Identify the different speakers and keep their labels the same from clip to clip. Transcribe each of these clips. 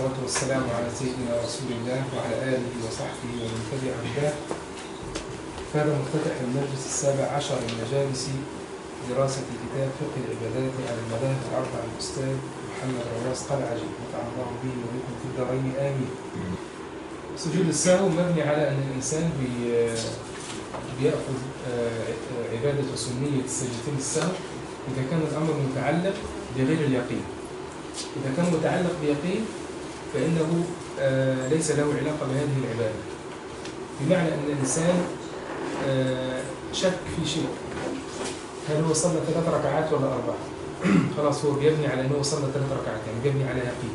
Speaker 1: والصلاة والسلام على سيدنا رسول الله وعلى آله وصحبه ومن تبع هداه هذا مفتتح المجلس السابع عشر من مجالس دراسة كتاب فقه العبادات على المذاهب الأربعة الأستاذ محمد رواس قلعجي نفع الله به وبكم في الدارين آمين. سجود السهو مبني على أن الإنسان بي بيأخذ آه، عبادة وسنية سجدتين السهو إذا كان الأمر متعلق بغير اليقين إذا كان متعلق بيقين فإنه آه، ليس له علاقة بهذه العبادة بمعنى أن الإنسان آه، شك في شيء هل هو صلى ثلاث ركعات ولا أربعة خلاص هو بيبني على أنه صلى ثلاث ركعات يعني بيبني على يقين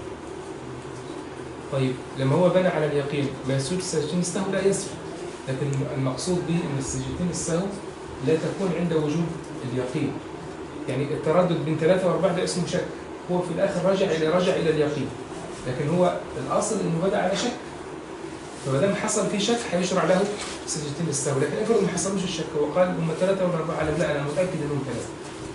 Speaker 1: طيب لما هو بنى على اليقين ما يسجد سجدتين السهو لا يسجد لكن المقصود به أن السجدتين السهو لا تكون عند وجود اليقين يعني التردد بين ثلاثة وأربعة ده اسمه شك هو في الآخر رجع إلى رجع إلى اليقين لكن هو الأصل إنه بدأ على شك فما دام حصل فيه شك هيشرع له سجدتين السهو لكن افرض ما حصلوش الشك هو قال هم ثلاثة ولا أربعة قال لا أنا متأكد إنهم ثلاثة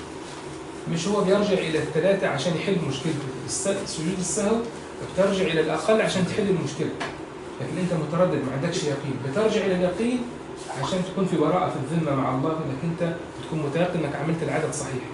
Speaker 1: مش هو بيرجع إلى الثلاثة عشان يحل مشكلته الس- سجود السهو بترجع إلى الأقل عشان تحل المشكلة لكن أنت متردد ما عندكش يقين بترجع إلى اليقين عشان تكون في براءة في الذمة مع الله إنك أنت تكون متيقن إنك عملت العدد صحيح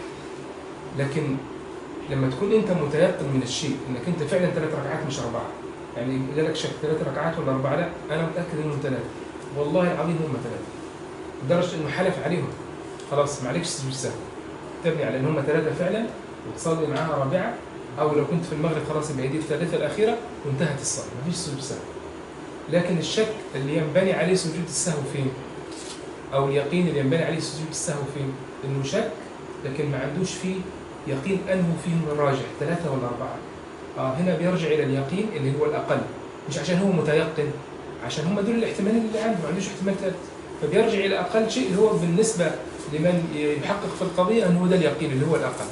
Speaker 1: لكن لما تكون أنت متيقن من الشيء إنك أنت فعلا ثلاث ركعات مش أربعة يعني جالك شك ثلاث ركعات ولا أربعة لا أنا متأكد إنهم ثلاثة والله العظيم هم ثلاثة لدرجة إنه حلف عليهم خلاص معلش سجود سهو تبني على إن هم ثلاثة فعلا وتصلي معاها رابعة أو لو كنت في المغرب خلاص يبقى دي الثالثة الأخيرة وانتهت الصلاة مفيش سجود سهو لكن الشك اللي ينبني عليه سجود السهو فين؟ أو اليقين اللي ينبني عليه سجود السهو فين؟ إنه شك لكن ما عندوش فيه يقين أنه فيهم الراجح ثلاثة ولا أربعة آه هنا بيرجع إلى اليقين اللي هو الأقل مش عشان هو متيقن عشان هم دول الاحتمالين اللي عنده ما عندوش احتمال ثالث فبيرجع إلى أقل شيء اللي هو بالنسبة لمن يحقق في القضية أنه هو ده اليقين اللي هو الأقل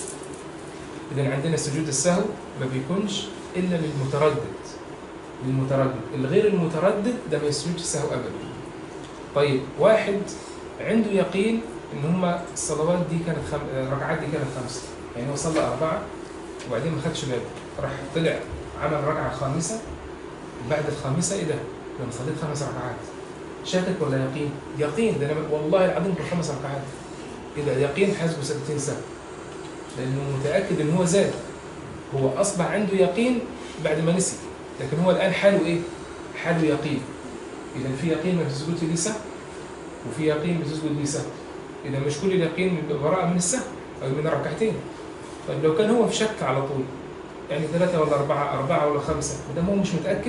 Speaker 1: إذا عندنا سجود السهو ما بيكونش إلا للمتردد للمتردد الغير المتردد ده ما يسجدش السهو أبدا طيب واحد عنده يقين ان هم الصلوات دي كانت خم... الركعات دي كانت خمسه يعني هو صلى اربعه وبعدين ما خدش باله راح طلع عمل ركعه خامسه بعد الخامسه ايه ده؟ ده انا صليت خمس ركعات شاكك ولا يقين؟ يقين ده انا والله العظيم بالخمس ركعات ايه ده يقين حسبه سجدتين سهو لانه متاكد ان هو زاد هو اصبح عنده يقين بعد ما نسي لكن هو الان حاله ايه؟ حاله يقين اذا في يقين ما بتسجد ليه سهو وفي يقين بتسجد ليه سهو إذا مش كل اليقين براءة من السهو أو من الركعتين طيب لو كان هو في شك على طول يعني ثلاثة ولا أربعة أربعة ولا خمسة ما دام هو مش متأكد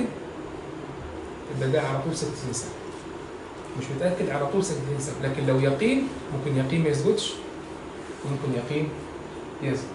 Speaker 1: يبقى ده على طول سجدتين سهو مش متأكد على طول سجدتين سهو لكن لو يقين ممكن يقين ما يسجدش وممكن يقين يسجد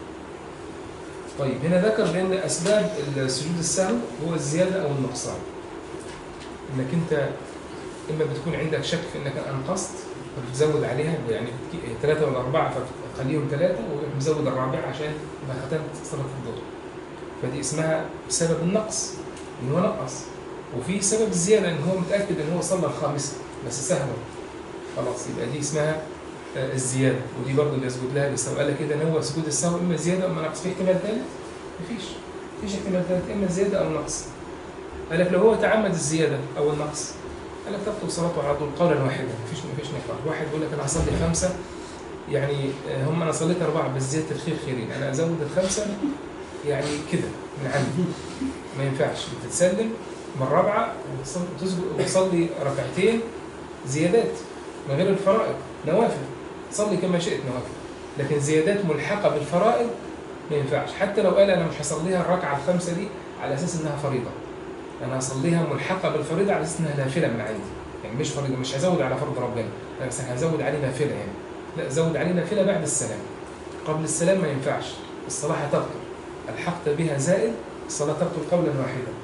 Speaker 1: طيب هنا ذكر بأن أسباب سجود السهو هو الزيادة أو النقصان إنك أنت إما بتكون عندك شك في إنك أنقصت فبتزود عليها يعني ثلاثة ولا أربعة فخليهم ثلاثة ومزود الرابعة عشان يبقى ختمت صلاة الظهر فدي اسمها سبب النقص إن هو نقص وفي سبب الزيادة إن هو متأكد إن هو صلى الخامسة بس سهوا خلاص يبقى دي اسمها آه، الزيادة ودي برضه اللي يسجد لها بس قال لك كده إن هو سجود السهو إما زيادة أو نقص في احتمال ثالث؟ مفيش مفيش احتمال ثالث إما زيادة أو نقص قال لك لو هو تعمد الزيادة أو النقص قال لك تبطل صلاته على طول قولا واحدا مفيش مفيش نقاش واحد يقول لك انا هصلي خمسه يعني آه، هم انا صليت اربعه بس زياده الخير خيرين انا ازود الخمسه يعني كده من عندي ما ينفعش بتتسلم من الرابعه وتصل- وتسجد وتصلي ركعتين زيادات من غير الفرائض نوافل صلي كما شئت نوافل لكن زيادات ملحقه بالفرائض ما ينفعش حتى لو قال انا مش هصليها الركعه الخامسه دي على اساس انها فريضه انا هصليها ملحقه بالفريضه على اساس انها نافله من عندي يعني مش فريضه مش هزود على فرض ربنا لا بس انا هزود عليه نافله يعني لا زود عليه نافله بعد السلام قبل السلام ما ينفعش الصلاه هتبطل الحقت بها زائد الصلاه تبطل قولا واحدا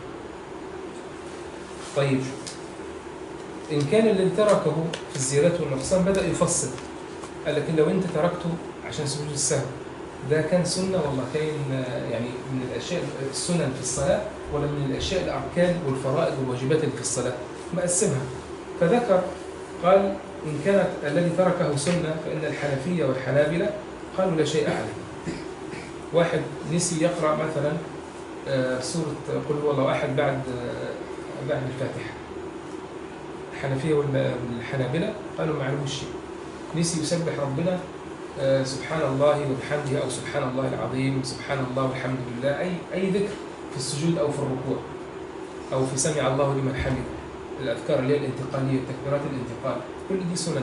Speaker 1: طيب ان كان اللي تركه في الزيادات والنقصان بدا يفصل قال لكن لو انت تركته عشان سجود السهو ده كان سنه والله كان آه، يعني من الاشياء السنن في الصلاه ولا من الاشياء الاركان والفرائض والواجبات اللي في الصلاه مقسمها فذكر قال ان كانت الذي تركه سنه فان الحنفيه والحنابله قالوا لا شيء عليه واحد نسي يقرا مثلا آه، سورة قل هو الله أحد بعد آه، بعد الفاتحة الحنفية والم- والحنابلة قالوا ما علموش شيء نسي يسبح ربنا آه، سبحان الله وبحمده أو سبحان الله العظيم سبحان الله والحمد لله أي أي ذكر في السجود أو في الركوع أو في سمع الله لمن حمده الأذكار اللي هي الانتقالية تكبيرات الانتقال كل دي سنن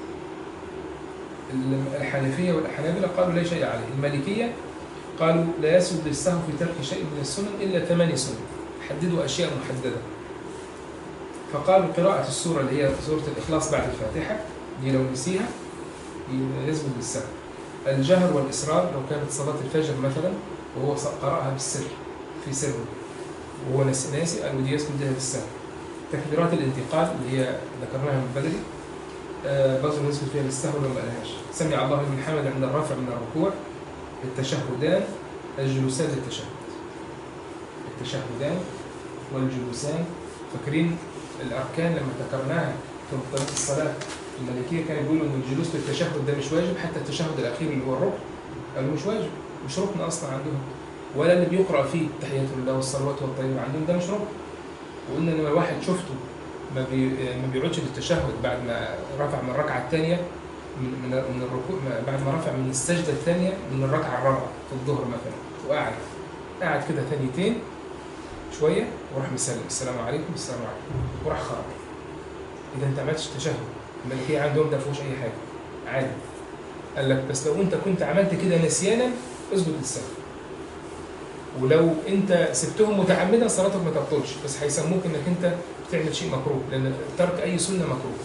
Speaker 1: الحنفية والحنابلة قالوا لا شيء عليه المالكية قالوا لا يسجد للسهو في ترك شيء من السنن إلا ثماني سنن حددوا أشياء محددة فقالوا قراءة السورة اللي هي سورة الإخلاص بعد الفاتحة دي لو نسيها يسجد للسهو الجهر والإسرار لو كانت صلاة الفجر مثلا وهو قرأها بالسر في سر وهو ناسي ناسي قالوا دي يسجد لها بالسهو تكبيرات الانتقال اللي هي ذكرناها من بدري آه، برضه نسبة فيها للسهو لو ما قالهاش سمع الله لمن حمد عند الرفع من الركوع التشهدان الجلوسان للتشهد التشهدان والجلوسان فاكرين الأركان لما ذكرناها في مقدمة الصلاة المالكية كانوا بيقولوا إن الجلوس للتشهد ده مش واجب حتى التشهد الأخير اللي هو الركن قالوا مش واجب مش ركن أصلا عندهم ولا اللي بيقرأ فيه تحيات الله والصلوات والطيبة عندهم ده مش ركن وقلنا إن الواحد شفته ما, بي... ما بيقعدش للتشهد بعد ما رفع من الركعة الثانية من من من الركوع ما- بعد ما رفع من السجدة الثانية من الركعة الرابعة في الظهر مثلا وقعد قعد كده ثانيتين شوية وراح مسلم السلام عليكم السلام عليكم وراح خرج إذا أنت عملتش تشهد الملكية عندهم ده فيهوش أي حاجة عادي قال لك بس لو أنت كنت عملت كده نسيانا اسجد للسهو ولو أنت سبتهم متعمدا صلاتك ما تبطلش بس هيسموك إنك أنت بتعمل شيء مكروه لأن ترك أي سنة مكروه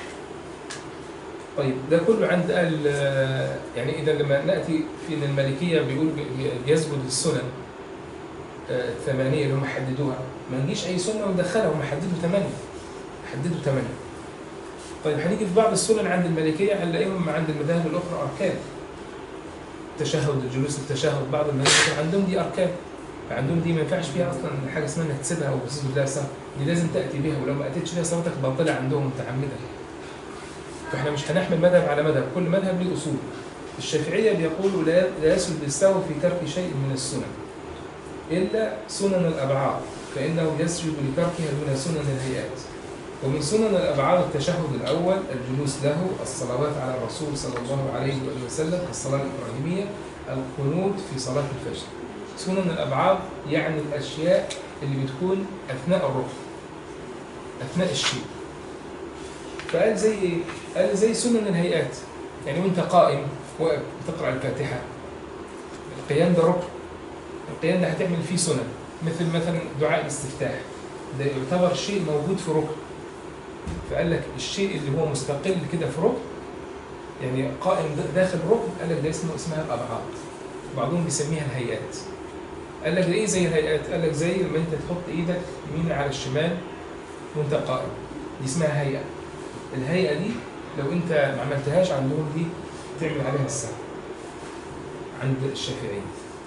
Speaker 1: طيب ده كله عند أهل يعني إذا لما نأتي في إن المالكية بيقول بي- بيسجد للسنن آه، الثمانية اللي هم حددوها ما نجيش أي سنة وندخلها هم حددوا ثمانية حددوا ثمانية طيب هنيجي في بعض السنن عند المالكية هنلاقيهم عند المذاهب الأخرى أركان التشهد الجلوس التشهد بعض المذاهب عندهم دي أركان فعندهم دي ما ينفعش فيها أصلا حاجة اسمها إنك تسيبها أو تسجد لها سهو دي لازم تأتي بها ولو ما أتيتش بها صلاتك باطلة عندهم متعمدة فاحنا مش هنحمل مذهب على مذهب كل مذهب له اصول الشافعيه بيقولوا لا لا يسجد للسهو في ترك شيء من السنن الا سنن الابعاد فانه يسجد لتركها دون سنن الهيئات ومن سنن الابعاد التشهد الاول الجلوس له الصلوات على الرسول صلى الله عليه وآله وسلم الصلاه الابراهيميه القنوت في صلاه الفجر سنن الابعاد يعني الاشياء اللي بتكون اثناء الركن اثناء الشيء فقال زي ايه؟ قال زي سنن الهيئات يعني وانت قائم واقف تقرا الفاتحه القيام ده ركن القيام ده هتعمل فيه سنن مثل مثلا دعاء الاستفتاح ده يعتبر شيء موجود في ركن فقال لك الشيء اللي هو مستقل كده في ركن يعني قائم د- داخل ركن قال لك ده اسمه اسمها الابعاد بعضهم بيسميها الهيئات قال لك ده ايه زي الهيئات قال لك زي لما انت تحط ايدك يمين على الشمال وانت قائم دي اسمها هيئه الهيئه دي لو انت ما عملتهاش عندهم دي تعمل عليها السهو عند الشافعية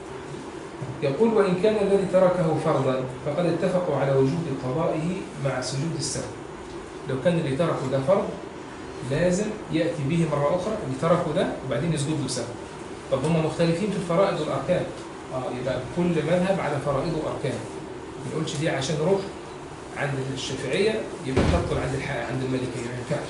Speaker 1: يقول وإن كان الذي تركه فرضا فقد اتفقوا على وجوب قضائه مع سجود السهو لو كان اللي تركه ده فرض لازم يأتي به مرة أخرى اللي تركه ده وبعدين يسجد له سهو طب هم مختلفين في الفرائض والأركان اه يبقى كل مذهب على فرائضه وأركانه ما نقولش دي عشان ركن عند الشافعية يبقى تبطل عند الح... عند المالكية ما ينفعش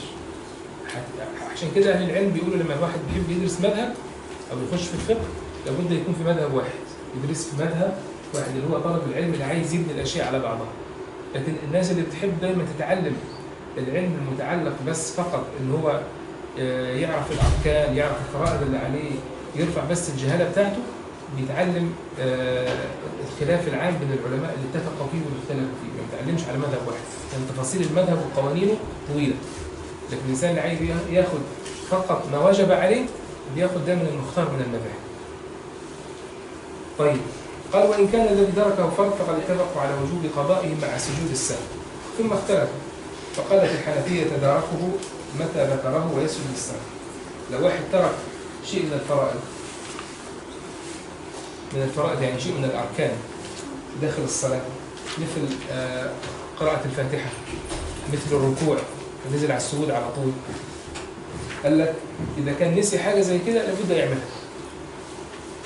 Speaker 1: ح- عشان كده أهل العلم بيقولوا لما الواحد بيحب يدرس مذهب أو يخش في الفقه لابد يكون في مذهب واحد يدرس في مذهب واحد اللي هو طلب العلم اللي عايز يبني الأشياء على بعضها لكن الناس اللي بتحب دايما تتعلم العلم المتعلق بس فقط ان هو آه، يعرف الاركان يعرف الفرائض اللي عليه يرفع بس الجهاله بتاعته بيتعلم آه، الخلاف العام بين العلماء اللي اتفقوا فيه واللي اختلفوا فيه ما بيتعلمش على مذهب واحد لان تفاصيل المذهب وقوانينه طويله لكن الانسان اللي عايز ياخد فقط ما وجب عليه بياخد ده من المختار من المذاهب طيب قال وإن كان الذي تركه فرض فقد اتفقوا على وجوب قضائه مع سجود السهو ثم اختلفوا فقالت الحنفية تداركه متى ذكره ويسجد السهو لو واحد ترك شيء من الفرائض من الفرائض يعني شيء من الأركان داخل الصلاة مثل آه، قراءة الفاتحة مثل الركوع نزل على السجود على طول قال لك إذا كان نسي حاجة زي كده لابد يعملها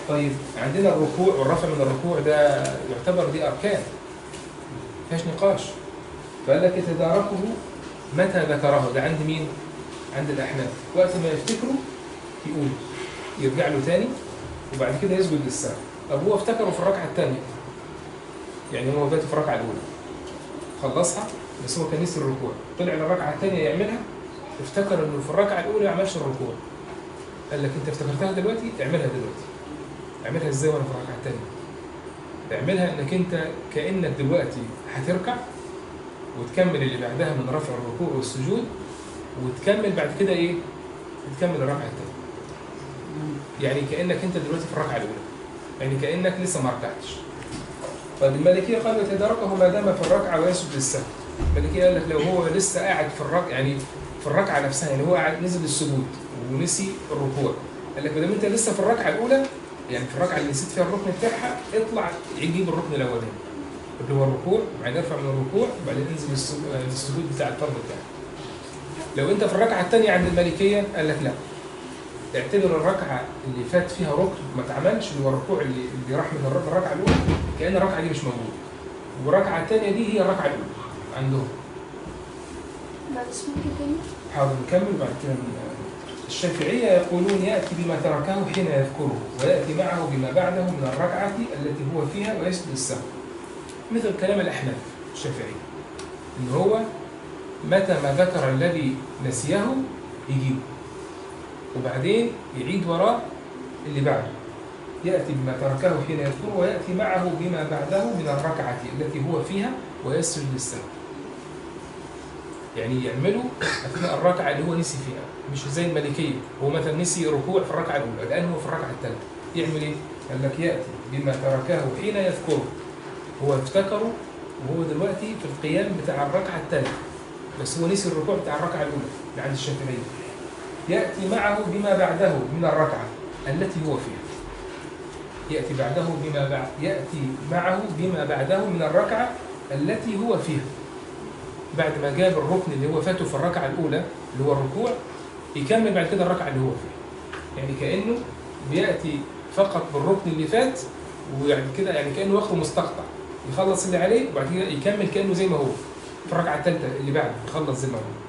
Speaker 1: طيب عندنا الركوع والرفع من الركوع ده يعتبر دي اركان ما فيهاش نقاش فقال لك يتداركه متى ذكره ده عند مين؟ عند الاحناف وقت ما يفتكره يقول يرجع له تاني وبعد كده يسجد للسهو طب هو افتكره في الركعه الثانيه يعني هو دلوقتي في الركعه الاولى خلصها بس هو كان نسي الركوع طلع للركعه الثانيه يعملها افتكر انه في الركعه الاولى ما عملش الركوع قال لك انت افتكرتها دلوقتي اعملها دلوقتي اعملها ازاي وانا في الركعه الثانيه اعملها انك انت كانك دلوقتي هتركع وتكمل اللي بعدها من رفع الركوع والسجود وتكمل بعد كده ايه تكمل الركعه الثانيه يعني كانك انت دلوقتي في الركعه الاولى يعني كانك لسه ما ركعتش طيب المالكيه قالوا يتداركه ما دام في الركعه ويسجد للسهو المالكيه قال لك لو هو لسه قاعد في الركعه يعني في الركعه نفسها يعني هو قاعد نزل السجود ونسي الركوع قال لك ما دام انت لسه في الركعه الاولى يعني في الركعه اللي نسيت فيها الركن بتاعها اطلع يجيب الركن الاولاني اللي هو الركوع وبعدين ارفع من الركوع وبعدين انزل السجود السجود بتاع الفرض بتاعك لو انت في الركعه الثانيه عند المالكيه قال لك لا اعتبر الركعه اللي فات فيها ركن ما اتعملش اللي هو الركوع اللي اللي راح من الركعه الركعه الاولى كان الركعه دي مش موجوده والركعه الثانيه دي هي الركعه الاولى عندهم
Speaker 2: بعد اسمه تاني
Speaker 1: حاضر نكمل بعد كده ن- الشافعية يقولون يأتي بما تركه حين يذكره ويأتي معه بما بعده من الركعة التي هو فيها ويسجد السهو مثل كلام الأحناف الشافعية إن هو متى ما ذكر الذي نسيه يجيبه وبعدين يعيد وراه اللي بعده يأتي بما تركه حين يذكره ويأتي معه بما بعده من الركعة التي هو فيها ويسجد للسهو يعني يعمله اثناء الركعه اللي هو نسي فيها مش زي الملكيه هو مثلا نسي ركوع في الركعه الاولى الان هو في الركعه الثالثه يعمل ايه؟ قال لك ياتي بما تركه حين يذكره هو افتكره وهو دلوقتي في القيام بتاع الركعه الثالثه بس هو نسي الركوع بتاع الركعه الاولى اللي عند الشافعيه ياتي معه بما بعده من الركعه التي هو فيها ياتي بعده بما بعد ياتي معه بما بعده من الركعه التي هو فيها بعد ما جاب الركن اللي هو فاته في الركعه الاولى اللي هو الركوع يكمل بعد كده الركعه اللي هو فيها يعني كانه بياتي فقط بالركن اللي فات ويعني كده يعني كانه واخده مستقطع يخلص اللي عليه وبعد كده يكمل كانه زي ما هو في الركعه الثالثه اللي بعده يخلص زي ما هو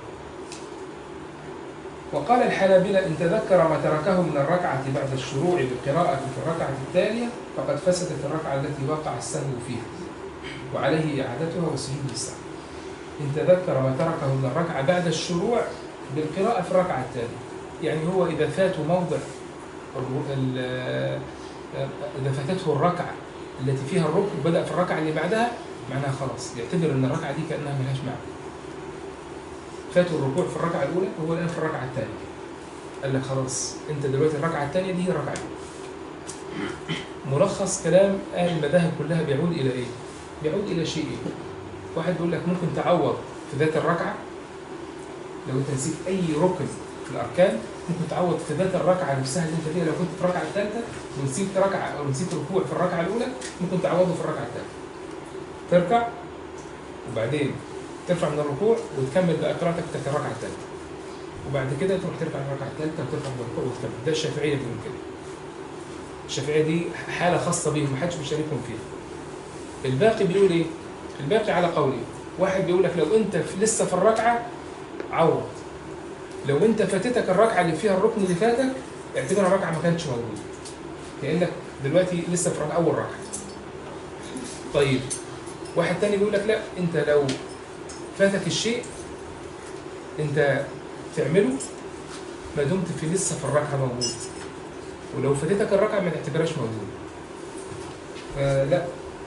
Speaker 1: وقال الحنابلة إن تذكر ما تركه من الركعة بعد الشروع بالقراءة في الركعة التالية فقد فسدت الركعة التي وقع السهو فيها وعليه إعادتها والسجود للسهو إن تذكر ما تركه من الركعة بعد الشروع بالقراءة في الركعة التالية يعني هو إذا فاته موضع الر- ال- إذا فاتته الركعة التي فيها الركن بدأ في الركعة اللي بعدها معناها خلاص يعتبر أن الركعة دي كأنها ملهاش معنى فاته الركوع في الركعة الأولى وهو الآن في الركعة الثانية قال لك خلاص أنت دلوقتي الركعة الثانية دي هي الركعة الأولى ملخص كلام أهل المذاهب كلها بيعود إلى إيه؟ بيعود إلى شيئين واحد بيقول لك ممكن تعوض في ذات الركعة لو انت نسيت اي ركن في الاركان ممكن تعوض في ذات الركعه نفسها اللي انت فيها لو كنت في الركعه الثالثه ونسيت ركعه او نسيت ركوع في الركعه الاولى ممكن تعوضه في الركعه الثالثه تركع وبعدين ترفع من الركوع وتكمل بقى قراءتك بتاعت الركعه الثالثه وبعد كده تروح ترفع من الركعه الثالثه وترفع من الركوع وتكمل ده الشافعيه بيقول كده الشافعيه دي حاله خاصه بيهم محدش بيشاركهم فيها الباقي بيقول ايه؟ الباقي على قولي واحد بيقول لك لو انت في لسه في الركعه عوض لو انت فاتتك الركعه اللي فيها الركن اللي فاتك اعتبرها الركعه ما كانتش موجوده كانك دلوقتي لسه في اول ركعه طيب واحد تاني بيقول لك لا انت لو فاتك الشيء انت تعمله ما دمت في لسه في الركعه موجود ولو فاتتك الركعه ما تعتبرهاش موجوده فلا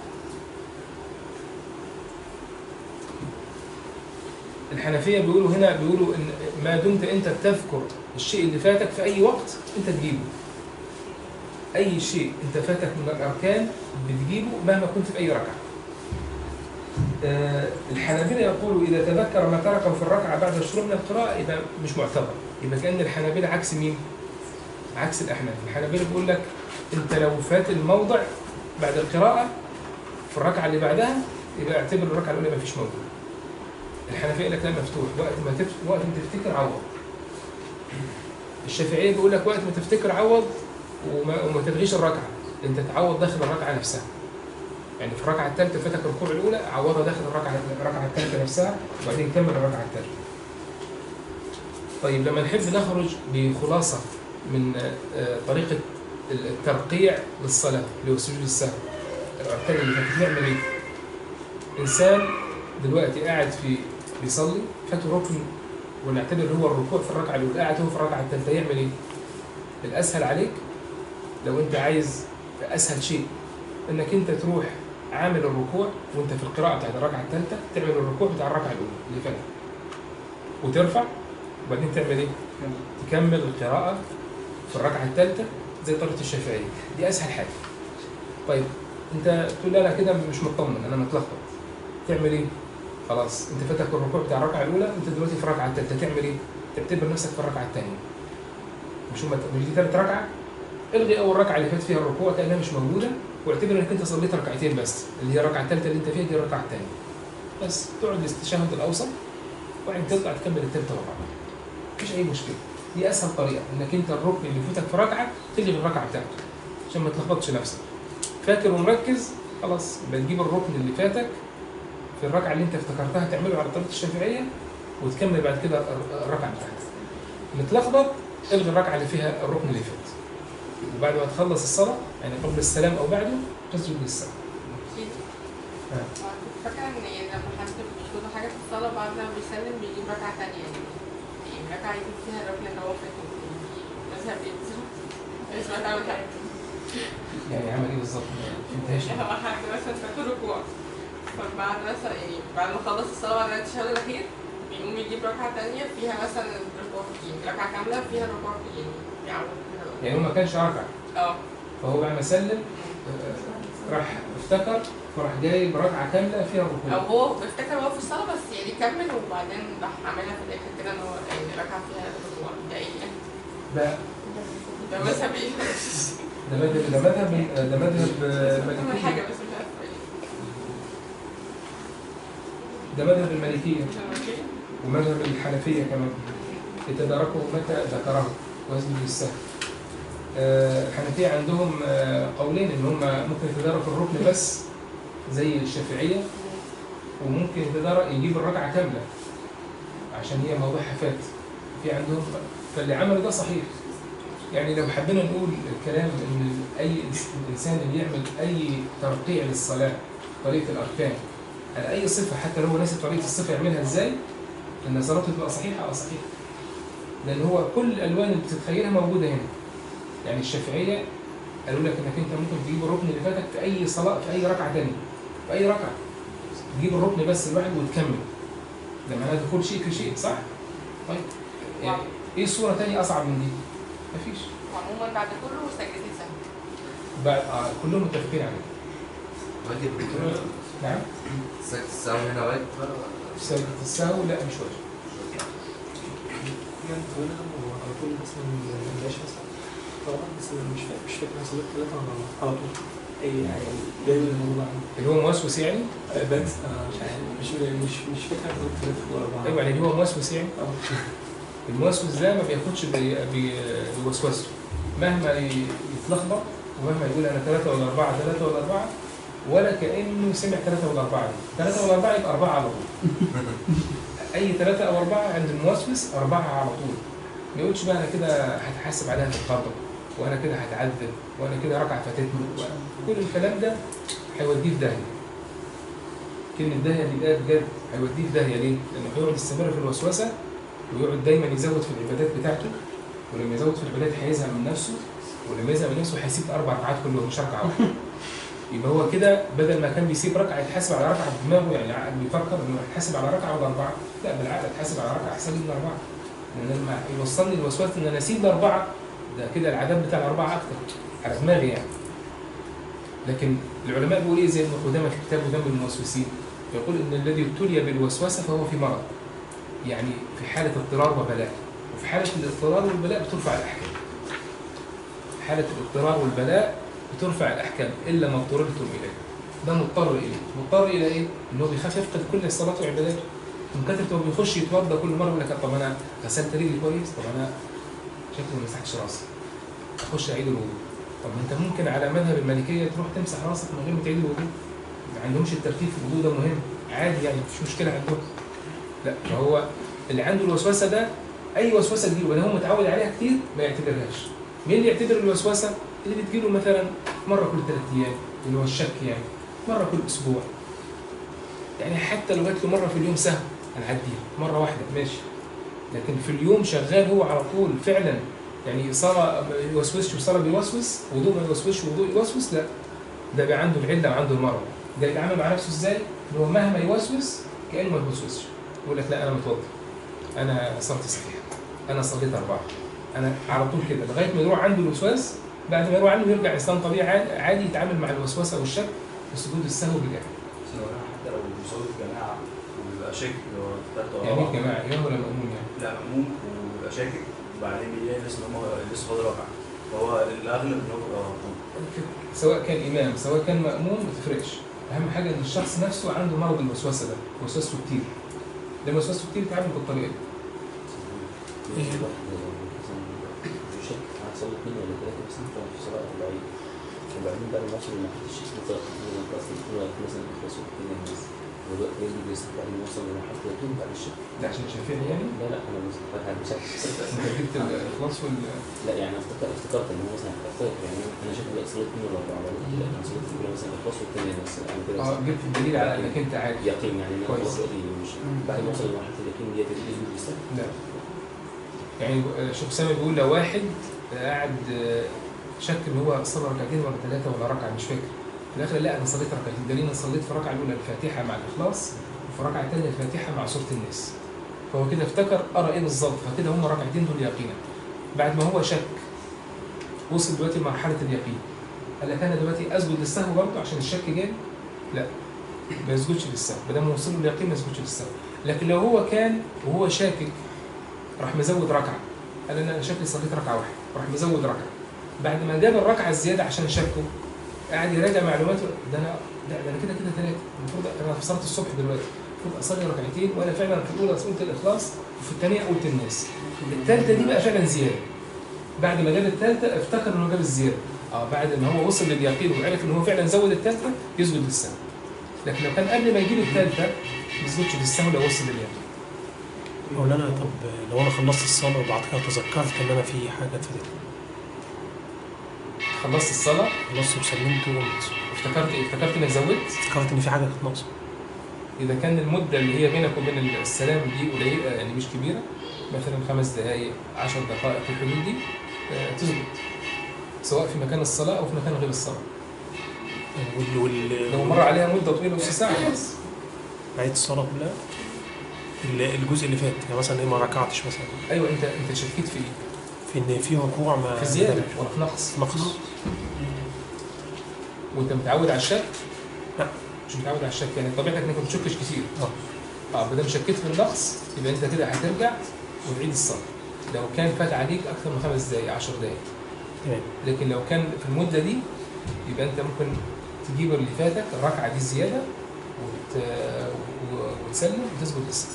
Speaker 1: الحنفيه بيقولوا هنا بيقولوا ان ما دمت انت بتذكر الشيء اللي فاتك في اي وقت انت تجيبه اي شيء انت فاتك من الاركان بتجيبه مهما كنت في اي ركعه آه، الحنابلة يقولوا إذا تذكر ما تركه في الركعة بعد الشروع من القراءة يبقى مش معتبر يبقى كأن الحنابلة عكس مين؟ عكس الأحناف الحنابلة بيقول لك أنت لو فات الموضع بعد القراءة في الركعة اللي بعدها يبقى اعتبر الركعة الأولى ما فيش موجود الحنفية يقول لك لا مفتوح وقت ما تف... وقت ما تفتكر عوض الشافعية بيقول لك وقت ما تفتكر عوض وما, وما تلغيش الركعة انت تعوض داخل الركعه نفسها يعني في الركعه الثالثه فاتك الركوع الاولى عوضها داخل الركعه الركعه الثالثه نفسها وبعدين كمل الركعه الثالثه طيب لما نحب نخرج بخلاصه من آه، طريقه الترقيع للصلاه اللي هو سجود السهو الاركان اللي فاتت نعمل ايه؟ انسان دلوقتي قاعد في بيصلي فاته ركن ونعتبر هو الركوع في الركعه الاولى قاعد هو في الركعه الثالثه يعمل ايه؟ الاسهل عليك لو انت عايز اسهل شيء انك انت تروح عامل الركوع وانت في القراءه بتاعت الركعه الثالثه تعمل الركوع بتاع الركعه الاولى اللي فاتت وترفع وبعدين تعمل ايه؟ تكمل القراءه في الركعه الثالثه زي طريقه الشافعيه دي اسهل حاجه طيب انت تقول لا لا كده مش مطمن انا متلخبط تعمل ايه؟ خلاص انت فاتك الركوع بتاع الركعه الاولى انت دلوقتي في الركعه الثالثه تعمل ايه؟ تعتبر نفسك في الركعه الثانيه مش هم مش دي ثالث ركعه الغي اول ركعه اللي فات فيها الركوع كانها مش موجوده واعتبر انك انت صليت ركعتين بس اللي هي الركعه الثالثه اللي انت فيها دي الركعه الثانيه بس تقعد التشهد الاوسط وبعدين تطلع تكمل الثالثه والرابعه مفيش اي مشكله دي اسهل طريقه انك انت الركن اللي فاتك في ركعه تلغي الركعه بتاعته عشان ما تلخبطش نفسك فاكر ومركز خلاص بتجيب الركن اللي فاتك في الركعه اللي انت افتكرتها تعمله على طريقه الشافعيه وتكمل بعد كده الر- الركعه بتاعتك متلخبط الغي الركعه اللي فيها الركن اللي فات وبعد ما تخلص الصلاه يعني قبل السلام او بعده تسجد للسلام
Speaker 3: فاكرة ان يعني لما حد بيشوف حاجة في الصلاة بعد ما بيسلم بيجيب ركعة تانية يعني يعني ركعة يجيب فيها الركن اللي هو فاته مذهب بينزل مش سمعت عنه حاجة
Speaker 1: يعني عمل ايه بالظبط؟ ما فهمتهاش
Speaker 3: هو حد مثلا فاته ركوع فبعد مثلا يعني بعد ما خلص الصلاة بعد التشهد الأخير بيقوم يجيب ركعة تانية فيها مثلا الركوع يعني ركعة كاملة فيها الركوع يعني بيعوض فيها الركوع.
Speaker 1: يعني هو ما كانش ركع
Speaker 3: اه
Speaker 1: فهو بعد ما سلم آه، راح افتكر فراح جايب ركعه كامله فيها
Speaker 3: او
Speaker 1: الركوع
Speaker 3: هو بيفتكر هو في الصلاه بس يعني كمل وبعدين راح عاملها في الاخر كده ان هو يعني ركع فيها الركوع ده ايه
Speaker 1: ده
Speaker 3: ده مذهب ايه؟
Speaker 1: ده مذهب ده مذهب ده مذهب آه،
Speaker 3: بعمل حاجه
Speaker 1: المالكيه
Speaker 3: بس مش عارفه ايه
Speaker 1: ده مذهب المالكيه
Speaker 3: مش عارفة إيه.
Speaker 1: ومذهب الحنفيه كمان يتداركه متى ذكره وزن للسهل آه، الحنفيه عندهم آه، قولين ان هم ممكن يتداركوا الركن بس زي الشافعيه وممكن يتدارك يجيب الركعه كامله عشان هي موضوعها فات في عندهم فاللي عمله ده صحيح يعني لو حبينا نقول الكلام ان اي إنس- انسان اللي يعمل اي ترقيع للصلاه طريقه الاركان على اي صفه حتى لو هو ناسي طريقه الصفه يعملها ازاي ان صلاته تبقى صحيحه اه صحيحه لان هو كل الالوان اللي بتتخيلها موجوده هنا يعني الشافعيه قالوا لك انك انت ممكن تجيب الركن اللي فاتك في اي صلاه في اي ركعه ثانيه في اي ركعه تجيب الركن بس الواحد وتكمل ده معناه دخول شيء في شيء صح؟ طيب يعني ايه صوره ثانيه اصعب من دي؟ مفيش
Speaker 3: وعموما بعد كله سجدتين سهل
Speaker 1: بعد آه كلهم متفقين عليه
Speaker 4: واجب
Speaker 1: نعم
Speaker 4: سجد السهو هنا واجب
Speaker 1: سجدة السهو لا مش واجب
Speaker 5: يعني وانا على طول مثلا ماشي مثلا طبعا بس أنا مش فاكر مش فاكر انا صليت ثلاثة ولا أربعة. على طول اي يعني دايما الموضوع عندي
Speaker 1: اللي هو موسوس يعني
Speaker 5: آه، بس آه، مش عارف مش مش مش فاكر انا صليت ثلاثة ولا أربعة
Speaker 1: ايوه يعني اللي هو موسوس يعني
Speaker 5: اه
Speaker 1: الموسوس ده ما بياخدش بي- بي- بوسوسته مهما ي- يتلخبط ومهما يقول انا ثلاثه ولا اربعه ثلاثه ولا اربعه ولا كانه سمع ثلاثه ولا اربعه دي ثلاثه ولا اربعه يبقى اربعه على طول اي ثلاثه او اربعه عند الموسوس اربعه على طول ما يقولش بقى انا كده هتحاسب عليها في القبر وانا كده هتعذب وانا كده ركعه فاتتني كل الكلام ده هيوديه في داهيه كلمه داهيه دي بقى بجد هيوديه في داهيه ليه؟ لانه هيقعد يستمر في الوسوسه ويقعد دايما يزود في العبادات بتاعته ولما يزود في العبادات هيزهق من نفسه ولما يزهق من نفسه هيسيب اربع ركعات كلهم مش ركعه واحده يبقى هو كده بدل ما كان بيسيب ركعه يتحاسب على ركعه بدماغه يعني عقل بيفكر انه هيتحاسب على ركعه ولا اربعه لا بالعقل هيتحاسب على ركعه احسن من اربعه لان لما يوصلني الوسواس ان انا اسيب الاربعه ده كده العذاب بتاع الاربعه اكتر على دماغي يعني لكن العلماء بيقولوا ايه زي ابن قدامه في كتابه ذنب الموسوسين يقول ان الذي ابتلي بالوسوسه فهو في مرض يعني في حالة اضطرار وبلاء وفي حالة الاضطرار والبلاء بترفع الأحكام في حالة الاضطرار والبلاء بترفع الأحكام إلا ما اضطررتم إليه ده مضطر إليه مضطر إلى إيه؟ إن هو بيخاف يفقد كل الصلاة وعباداته من كثرة هو بيخش يتوضى كل مرة يقول لك طب أنا غسلت رجلي كويس طب أنا شكلي ما مسحتش راسي أخش أعيد الوضوء طب ما انت ممكن على مذهب المالكيه تروح تمسح راسك من غير ما تعيد الوضوء ما عندهمش الترتيب في الوضوء ده مهم عادي يعني مفيش مشكله عندهم لا فهو اللي عنده الوسوسه ده اي وسوسه تجيله وده هو متعود عليها كتير ما يعتبرهاش مين اللي يعتبر الوسوسه اللي بتجيله مثلا مره كل ثلاث ايام اللي هو الشك يعني مره كل اسبوع يعني حتى لو جات له مره في اليوم سهل هنعديها مره واحده ماشي لكن في اليوم شغال هو على طول فعلا يعني صلاة ما يوسوسش وصلاة بيوسوس وضوء ما يوسوسش وضوء يوسوس لا ده بقى عنده العلة وعنده المرض ده يتعامل مع نفسه ازاي؟ ان هو مهما يوسوس كأنه ما يوسوسش يقول لك لا انا متوضي انا صلاتي صحيحة انا صليت اربعة انا على طول كده لغاية ما يروح عنده الوسواس بعد ما يروح عنده يرجع انسان طبيعي عادي- عادي يتعامل مع الوسوسه والشك وسجود السهو بالجهل
Speaker 6: حتى لو بيصلي في جماعة وبيبقى شاكك لو افتكرت
Speaker 1: يعني ايه جماعه ايه ولا مأمون يعني؟
Speaker 6: لا مأموم وبيبقى شاكك وبعدين بيلاقي لسه ان هو لسه فاضل ركعة فهو الأغلب ان هو بيبقى مأموم.
Speaker 1: سواء كان امام سواء كان مأمون ما تفرقش اهم حاجه ان الشخص نفسه عنده مرض الوسوسه ده وسوسته كتير لما وسوسته كتير يتعامل بالطريقه دي
Speaker 7: في واحد مثلا يشك هصلي اثنين ولا ثلاثة مثلا في صلاة أربعين وبعدين بقى العصر ما حدش يسمع صلاة مثلا خلاص يكون واقف مثلا يخلص وقت الناس ودلوقتي يجي بيصحى بعدين يوصل لمرحلة اليقين بعد الشك
Speaker 1: ده عشان شايفين يعني
Speaker 7: لا لا أنا مش أنا مش
Speaker 1: انت جبت الاخلاص وال
Speaker 7: لا يعني افتكرت افتكرت ان هو مثلا افتكرت يعني انا شايف دلوقتي صليت اثنين ولا أربعة ولا لا أنا صليت الأولى مثلا الإخلاص والثانية بس أنا كده
Speaker 1: اه جبت الدليل على انك انت عادي
Speaker 7: يقين يعني أنا
Speaker 1: كويس.
Speaker 7: خلاص دلوقتي مش بعد ما أوصل لمرحلة اليقين ديت يجي بيستنى
Speaker 1: لا يعني شيخ سامي بيقول لو واحد قاعد آه، شك ان هو صلى ركعتين ولا ثلاثه ولا ركعه مش فاكر في الاخر لا انا صليت ركعتين دليل انا صليت في الركعه الاولى الفاتحه مع الاخلاص وفي الركعه الثانيه الفاتحه مع سوره الناس فهو كده افتكر قرا ايه بالظبط فكده هم ركعتين دول يقينا بعد ما هو شك وصل دلوقتي لمرحله اليقين قال لك انا دلوقتي اسجد للسهو برضه عشان الشك جاي لا ما يسجدش للسهو ما دام وصل له اليقين ما يسجدش للسهو لكن لو هو كان وهو شاكك راح مزود ركعه قال انا أنا شكلي صليت ركعه واحده راح مزود ركعه بعد ما جاب الركعه الزياده عشان شكه قاعد يراجع معلوماته ده انا ده, ده انا كده كده ثلاثه المفروض انا في صلاه الصبح دلوقتي المفروض اصلي ركعتين وانا فعلا في الاولى قلت الاخلاص وفي الثانيه قلت الناس الثالثه دي بقى فعلا زياده بعد ما جاب الثالثه افتكر انه جاب الزياده اه بعد ما هو وصل لليقين وعرف ان هو فعلا زود الثالثه يسجد للسهو لكن لو كان قبل ما يجيب الثالثه ما يسجدش للسهو لو وصل لليقين
Speaker 5: مولانا طب لو انا خلصت الصلاة وبعد كده تذكرت ان انا في حاجة اتفاتتني
Speaker 1: خلصت الصلاه
Speaker 5: خلصت وسلمت وقمت
Speaker 1: افتكرت ايه؟ افتكرت انك زودت
Speaker 5: افتكرت ان في حاجة كانت ناقصة
Speaker 1: اذا كان المده اللي هي بينك وبين السلام دي قليله يعني مش كبيره مثلا خمس دقائق عشر دقائق في الحدود دي آه، تظبط سواء في مكان الصلاه او في مكان غير الصلاه
Speaker 5: وال وال
Speaker 1: لو مر عليها مده طويله نص ساعه خلاص
Speaker 5: بعيد الصلاة كلها ال- الجزء اللي فات يعني مثلا ايه ما ركعتش مثلا
Speaker 1: ايوه انت انت شكيت في ايه؟
Speaker 5: في ان في ركوع ما
Speaker 1: في زياده ولا في نقص؟
Speaker 5: نقص
Speaker 1: وانت متعود على الشك؟
Speaker 5: لا.
Speaker 1: مش متعود على الشك يعني طبيعتك انك ما بتشكش كتير
Speaker 5: اه
Speaker 1: اه ما دام شكيت في النقص يبقى انت كده هترجع وتعيد الصلاه لو كان فات عليك اكثر من خمس دقائق 10 دقائق
Speaker 5: تمام
Speaker 1: لكن لو كان في المده دي يبقى انت ممكن تجيب اللي فاتك الركعه دي زياده وت... و- وتسلم وتسجد للسلام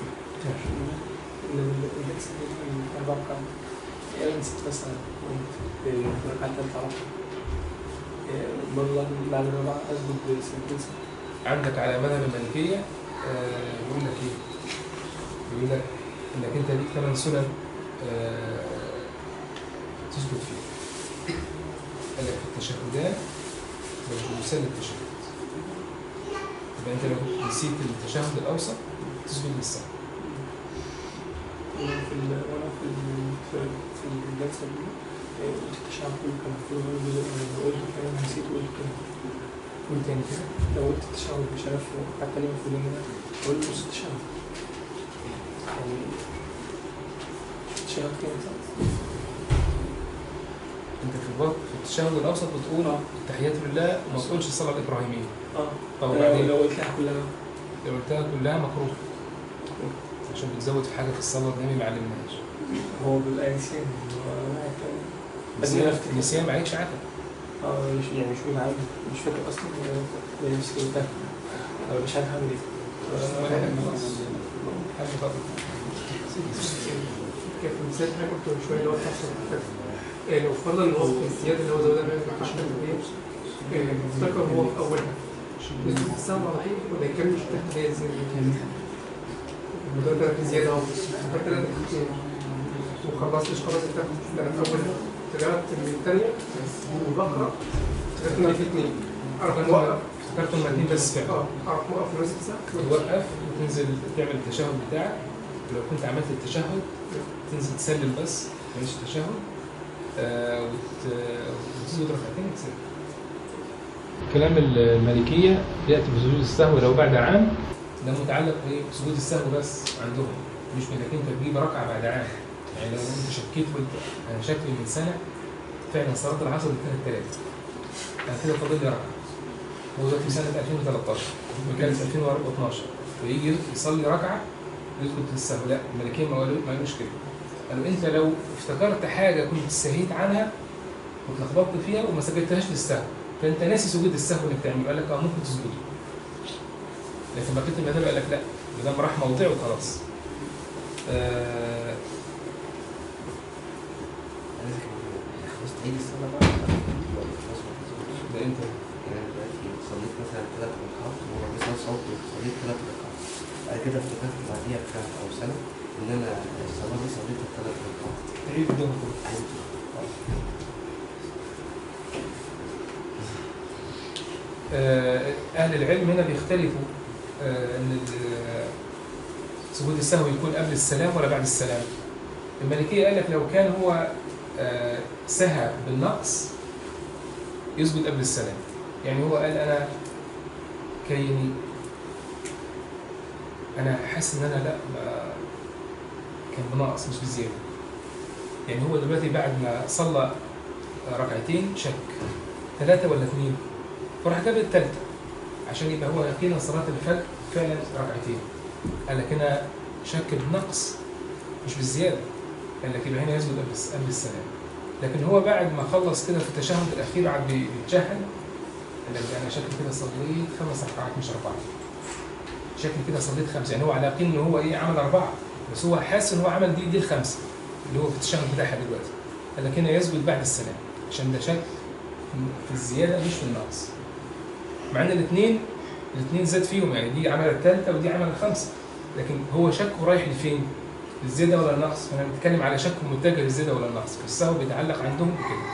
Speaker 8: الجلسة دي من أربع ركعات يعني نسيت مثلا في الركعة التالتة عرفت برضه بعد الرابعة أسجد بسجدتين
Speaker 1: عندك على مذهب المالكيه آه، بيقول لك ايه؟ بيقول لك انك انت ليك ثمان سنن آه، تسجد فيه قال لك في التشهدات والجلوسات للتشهد يبقى انت لو نسيت التشهد الاوسط تسجد للسلام
Speaker 8: وأنا في ال- وأنا في ال- في في الجلسة دي آه، قلت التشهد كله كان المفروض أقول جزء أنا قلت كلام نسيت قلت كده
Speaker 1: قول تاني كده
Speaker 8: لو قلت التشهد مش عارف حتى ليه المفروض إن أنا أقول نص التشهد يعني التشهد كده صح؟
Speaker 1: انت في الوقت في التشهد الاوسط بتقول
Speaker 8: اه
Speaker 1: تحيات لله وما تقولش الصلاه الابراهيميه
Speaker 8: اه
Speaker 1: طب
Speaker 8: لو
Speaker 1: وبعدين
Speaker 8: لو قلتها كلها
Speaker 1: لو قلتها كلها مكروه عشان بتزود في حاجه في الصلاه النبي ما علمناش
Speaker 8: هو بيبقى نسيان هو واحد كده. بس
Speaker 1: النسيان
Speaker 8: أنا أفتكر.
Speaker 1: النسيان معلكش عتب
Speaker 8: اه مش يعني مش بيبقى عارف مش فاكر اصلا هي نفسي قلتها او مش عارف اعمل ايه
Speaker 1: ولا حاجة خلاص. حاجه طبعا
Speaker 8: كيف المثال اللي أنا قلته من شويه اللي هو تحصل آه، لو فرضا ان هو في الزياده اللي هو زودها بقى في العشرة دي آه، افتكر هو في اولها يسجد السهو على طول ولا يكمل تحت اللي هي الزياده وده ده زياده اهو فانت لا تخطيط وخلصتش خلاص انت في اولها طلعت من الثانيه وبقرا طلعت من في اثنين اروح موقف
Speaker 1: افتكرت هما اتنين بس فعلا
Speaker 8: اه اروح موقف في نفس الساعه
Speaker 1: توقف وتنزل تعمل التشهد بتاعك ولو كنت عملت التشهد تنزل تسلم بس مش التشهد آه وت- وتسجد ركعتين وتسلم كلام المالكية يأتي بسجود السهو لو بعد عام ده متعلق بسجود السهو بس عندهم مش انك انت تجيب ركعة بعد عام يعني لو انت شكيت قلت انا شكلي من سنة فعلا صلاة العصر دي كانت ثلاثة انا كده فاضل لي ركعة هو دلوقتي سنة 2013 وكانت 2012 ويجي يصلي ركعة يدخل في السهو لا الملكية ما قالوا- ما قالوش كده قالوا انت لو افتكرت حاجة كنت سهيت عنها واتلخبطت فيها وما سجلتهاش للسهو فانت ناسي سجود السهو انك تعمله قال لك اه ممكن تسجده لكن بقيه المذاهب قال لك لا ما دام راح موضعه خلاص آه
Speaker 4: خلاص تعيد الصلاة بقى خلاص
Speaker 1: ده انت
Speaker 4: يعني دلوقتي صليت مثلا ثلاث ركعات وهو مثلا صوت صليت ثلاث ركعات بعد كده افتكرت بعديها بشهر أو سنة إن أنا الصلاة دي صليتها ثلاث ركعات
Speaker 1: تعيد الدم كله
Speaker 4: عايز
Speaker 1: آه، أهل العلم هنا بيختلفوا آه، إن ال- سجود السهو يكون قبل السلام ولا بعد السلام. المالكية قال لك لو كان هو آه، سهى بالنقص يسجد قبل السلام. يعني هو قال أنا كيني أنا حاسس إن أنا لا ما- كان بنقص مش بزيادة. يعني هو دلوقتي بعد ما صلى ركعتين شك ثلاثة ولا اثنين فراح جاب الثالثة عشان يبقى هو يقينا صلاة الفجر فعلا ركعتين قال لك هنا شك بنقص مش بالزيادة قال لك يبقى هنا يسجد قبل الس- قبل السلام لكن هو بعد ما خلص كده في التشهد الأخير قعد بي- بيتشهد قال لك ده أنا شكلي كده صليت خمس ركعات مش أربعة شكلي كده صليت خمسة يعني هو على يقين إن هو إيه عمل أربعة بس هو حاسس إن هو عمل دي دي الخمسة اللي هو في التشهد بتاعها دلوقتي قال لك هنا يسجد بعد السلام عشان ده شك في الزيادة مش في النقص مع ان الاثنين الاثنين زاد فيهم يعني دي عمل الثالثه ودي عمل الخمسه لكن هو شكه رايح لفين؟ الزياده ولا النقص؟ فانا بنتكلم على شك متجه للزياده ولا النقص فالسهو بيتعلق عندهم بكده.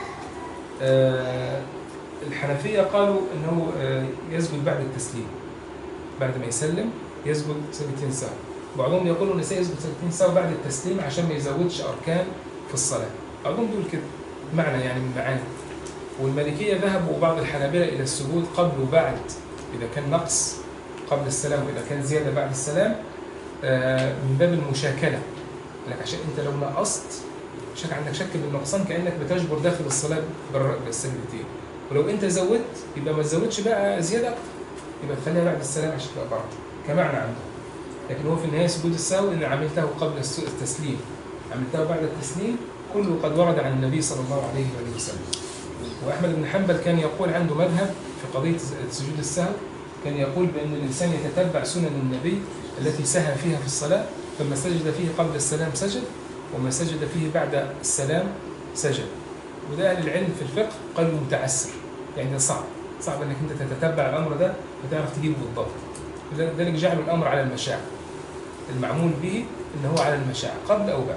Speaker 1: آه الحنفيه قالوا انه آه يسجد بعد التسليم بعد ما يسلم يسجد سجدتين سهو بعضهم يقولوا ان يسجد سجدتين سهو بعد التسليم عشان ما يزودش اركان في الصلاه بعضهم دول كده معنى يعني من معاني والمالكية ذهبوا وبعض الحنابلة إلى السجود قبل وبعد إذا كان نقص قبل السلام وإذا كان زيادة بعد السلام آه، من باب المشاكلة لك عشان أنت لو نقصت شك عندك شك بالنقصان كأنك بتجبر داخل الصلاة بالر- بالسجدتين ولو أنت زودت يبقى ما تزودش بقى زيادة أكتر يبقى تخليها بعد السلام عشان تبقى بركة كمعنى عندهم لكن هو في النهاية سجود السهو إن عملته قبل الس- التسليم عملته بعد التسليم كله قد ورد عن النبي صلى الله عليه وآله وسلم واحمد بن حنبل كان يقول عنده مذهب في قضيه سجود السهو كان يقول بان الانسان يتتبع سنن النبي التي سهى فيها في الصلاه فما سجد فيه قبل السلام سجد وما سجد فيه بعد السلام سجد وده اهل العلم في الفقه قالوا متعسر يعني ده صعب صعب انك انت تتتبع الامر ده وتعرف تجيبه بالضبط لذلك جعلوا الامر على المشاع المعمول به ان هو على المشاع قبل او بعد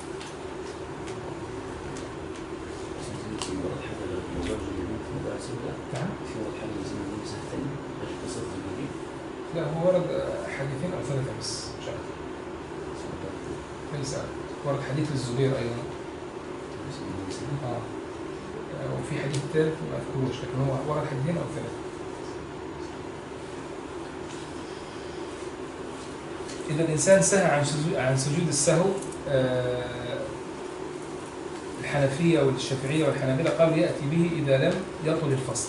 Speaker 7: في ورد حاجة للزوج الجديد في موضوع الزوجة
Speaker 1: نعم
Speaker 7: في ورد حاجة لازم نجيب مساحة تانية غير قصة الجديد
Speaker 1: لا هو ورد حديثين او ثلاثه بس مش اكتر ليس أكتر. ورد حديث الزبير ايضا اه وفي حديث ثالث ما اذكروش لكن هو ورد حديثين او ثلاثه اذا الانسان سهى عن سجود عن سجود السهو آه، الحنفيه والشافعيه والحنابله قالوا ياتي به اذا لم يطل الفصل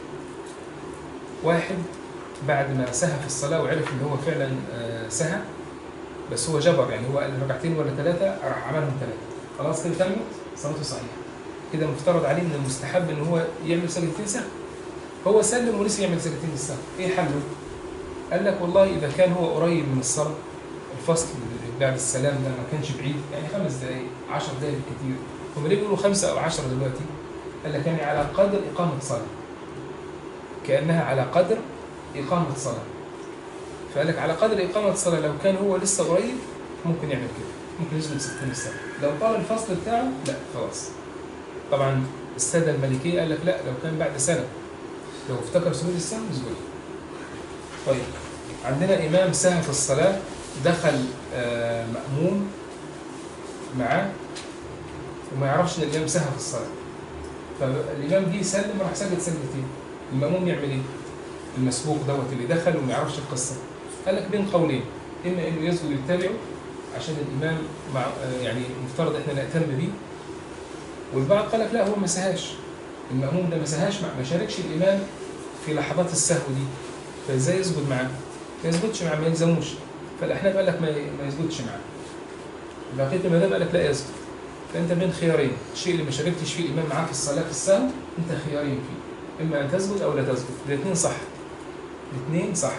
Speaker 1: واحد بعد ما سهى في الصلاه وعرف ان هو فعلا آه، سهى بس هو جبر يعني هو قال ركعتين ولا ثلاثه راح عملهم ثلاثه خلاص كده تمت صلاته صحيحه كده مفترض عليه من المستحب ان هو يعمل سجدتين سهو هو سلم ونسي يعمل سجدتين السهو ايه حله؟ قال لك والله اذا كان هو قريب من الصلاه الفصل بعد السلام ده ما كانش بعيد يعني خمس دقائق 10 دقائق بالكثير هم ليه بيقولوا خمسة أو عشرة دلوقتي؟ قال لك يعني على قدر إقامة صلاة كأنها على قدر إقامة صلاة فقال لك على قدر إقامة الصلاة لو كان هو لسه قريب ممكن يعمل كده ممكن يسجد 60 سنة لو طال الفصل بتاعه لا خلاص طبعا السادة المالكية قال لك لا لو كان بعد سنة لو افتكر سجود السهو يسجد طيب عندنا إمام سهى في الصلاة دخل آه، مأموم معاه وما يعرفش ان الامام سهى في الصلاه فالامام جه يسلم راح سجد سجدتين الماموم يعمل ايه؟ المسبوق دوت اللي دخل وما يعرفش القصه قال لك بين قولين اما انه يسجد يتبعه عشان الامام مع آه، يعني مفترض احنا نهتم بيه والبعض قال لك لا هو ما سهاش الماموم ده ما سهاش ما ما شاركش الامام في لحظات السهو دي فازاي يسجد معاه؟ ما يسجدش معاه ما يلزموش فالاحناف قال لك ما ما يسجدش معاه بقيه المذاهب قال لك لا يسجد فانت بين خيارين الشيء اللي ما شاركتش فيه الامام معاك في الصلاه في السهو انت خيارين فيه اما ان تسجد او لا تسجد الاثنين صح الاثنين صح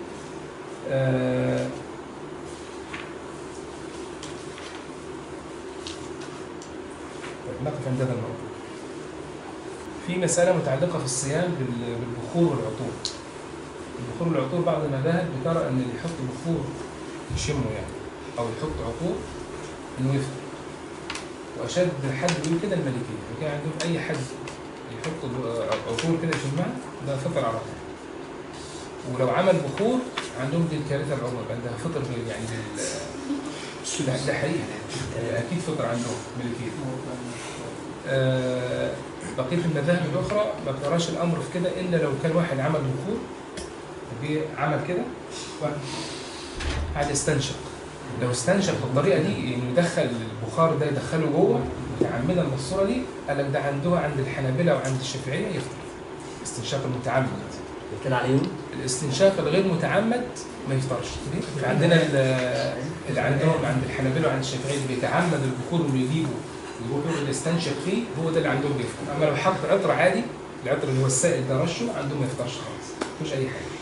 Speaker 1: آه طيب نقف عند هذا الموضوع في مسألة متعلقة في الصيام بال- بالبخور والعطور البخور والعطور بعض المذاهب بترى ان اللي يحط بخور يشمه يعني او يحط عطور انه يفطر واشد حد بيقول كده الملكيه كان عندهم اي حد يحط ب- عطور كده يشمها ده فطر على طول ولو عمل بخور عندهم دي الكارثه العظمى بقى ده فطر بال- يعني بال ده, ده حقيقي اكيد فطر عندهم ملكيه آه، بقيه المذاهب الاخرى ما بتراش الامر في كده الا لو كان واحد عمل بخور جه عمل كده قعد يستنشق لو استنشق بالطريقه دي انه يدخل البخار ده يدخله جوه متعمدا بالصوره دي قال لك ده عندها عند الحنابله وعند الشافعيه يفطر استنشاق المتعمد
Speaker 7: كان عليهم
Speaker 1: الاستنشاق الغير متعمد ما يفطرش عندنا ال- اللي عندهم عند الحنابله وعند الشافعيه اللي بيتعمد البخور انه يجيبه يروح اللي يستنشق فيه هو ده اللي عندهم بيفطر اما لو حط عطر عادي العطر اللي هو السائل ده رشه عندهم ما يفطرش خالص مفيش اي حاجه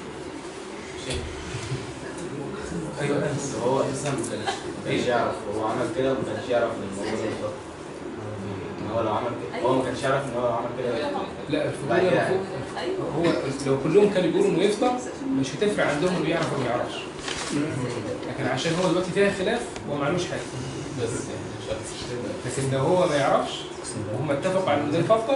Speaker 1: ايوه انس
Speaker 9: هو اساسا ما كانش ما كانش يعرف هو عمل كده وما كانش يعرف ان الموضوع ده يفطر. ان هو لو عمل كده هو ما كانش يعرف ان هو لو عمل كده يفطر.
Speaker 1: لا الفضول يعرفوا هو لو كلهم كانوا بيقولوا انه يفطر مش هتفرق عندهم انه يعرف ولا ما يعرفش لكن عشان هو دلوقتي فيها خلاف هو ما عملوش حاجه
Speaker 9: بس يعني مش عارف.
Speaker 1: لكن لو هو ما يعرفش وهم اتفقوا على انه ده يفطر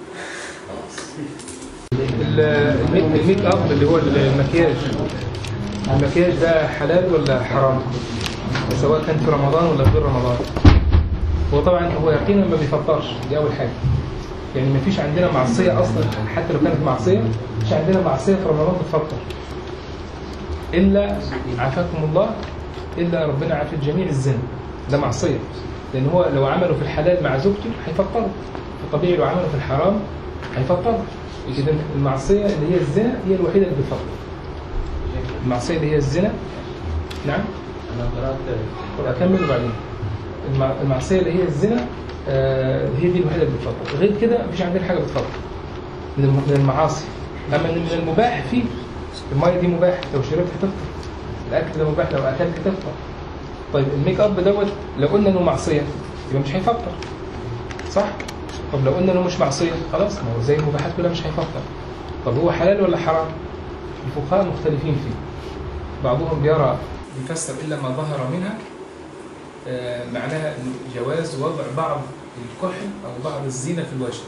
Speaker 1: الميك الميك اب اللي هو المكياج المكياج ده حلال ولا حرام؟ سواء كان في رمضان ولا في غير رمضان هو طبعا هو يقينا ما بيفطرش دي اول حاجه يعني ما فيش عندنا معصيه اصلا حتى لو كانت معصيه مش عندنا معصيه في رمضان بتفطر الا عافاكم الله الا ربنا عافى الجميع الزنا ده معصيه لان هو لو عمله في الحلال مع زوجته هيفطره فطبيعي لو عمله في الحرام هيفطره اذا المعصيه اللي هي الزنا هي الوحيده اللي بتفطر المعصيه اللي هي الزنا نعم
Speaker 9: انا قرات
Speaker 1: اكمل وبعدين المع- المعصيه اللي هي الزنا آه، هي دي الوحيده اللي بتفطر غير كده مفيش عندنا حاجه بتفطر من الم- من المعاصي اما من المباح فيه الميه دي مباح لو شربت هتفطر الاكل ده مباح لو اكلت تفطر طيب الميك اب دوت لو قلنا انه معصيه يبقى مش هيفطر صح طب لو قلنا انه مش معصيه خلاص ما هو زي المباحات كلها مش هيفطر طب هو حلال ولا حرام الفقهاء مختلفين فيه بعضهم بيرى يفسر الا ما ظهر منها آه، معناها إنه جواز وضع بعض الكحل او بعض الزينه في الوجه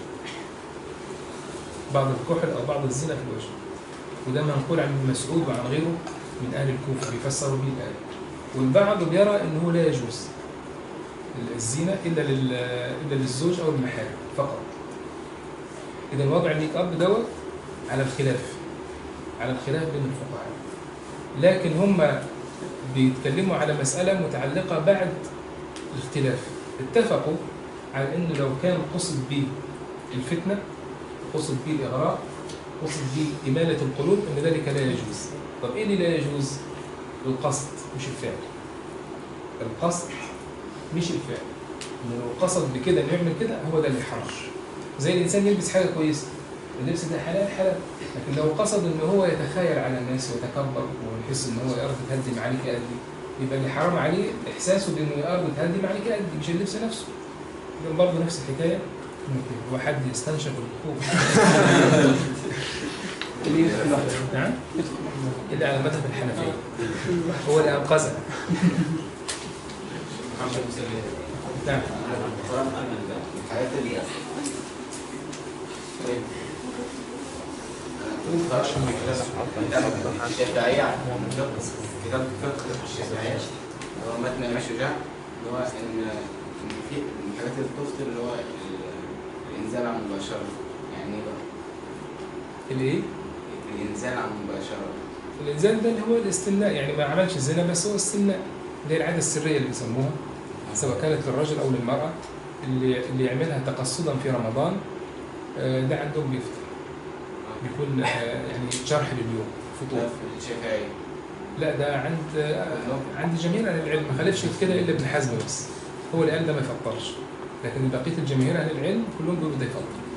Speaker 1: بعض الكحل او بعض الزينه في الوجه وده منقول عن ابن مسعود وعن غيره من اهل الكوفه بيفسروا به الايه والبعض بيرى انه لا يجوز الزينه الا لل الا للزوج او المحارم فقط اذا وضع الميك اب دوت على الخلاف على الخلاف بين الفقهاء لكن هم بيتكلموا على مسألة متعلقة بعد الاختلاف اتفقوا على انه لو كان قصد به الفتنة قصد به الإغراء قصد به إمالة القلوب أن ذلك لا يجوز طب إيه اللي لا يجوز؟ القصد مش الفعل القصد مش الفعل إنه لو قصد بكده إنه يعمل كده هو ده اللي حرام زي الإنسان يلبس حاجة كويسة اللبس ده حلال حلال لكن لو قصد ان هو يتخيل على الناس ويتكبر ويحس ان هو الارض تهدم عليك قدي يبقى اللي حرام عليه احساسه بانه الارض تهدم عليك قدي مش اللبس نفسه ده برضه نفس الحكايه ممكن هو حد يستنشق الوقوف نعم اللي على مذهب الحنفيه هو اللي انقذها نعم
Speaker 9: الحاجات اللي الشافعية كتاب فقه الشافعية اللي هو متن أبي شجاع اللي هو إن إن في من الحاجات اللي بتفطر اللي هو ال- الإنزال عن مباشرة يعني إيه بقى؟
Speaker 1: الايه؟
Speaker 9: الإنزال عن مباشرة
Speaker 1: الانزال ده اللي هو الاستمناء يعني ما عملش الزنا بس هو استمناء اللي هي العاده السريه اللي بيسموها سواء كانت للرجل او للمراه اللي اللي يعملها تقصدا في رمضان آه، ده عندهم بيفطر بيكون آه، يعني جرح لليوم
Speaker 9: ده
Speaker 1: فطور
Speaker 9: في الشافعية
Speaker 1: لا ده عند آه، عند جميع اهل العلم ما خالفش في كده الا ابن حزم بس هو اللي قال ده ما يفطرش لكن بقيه الجماهير اهل العلم كلهم بيقولوا ده يفطر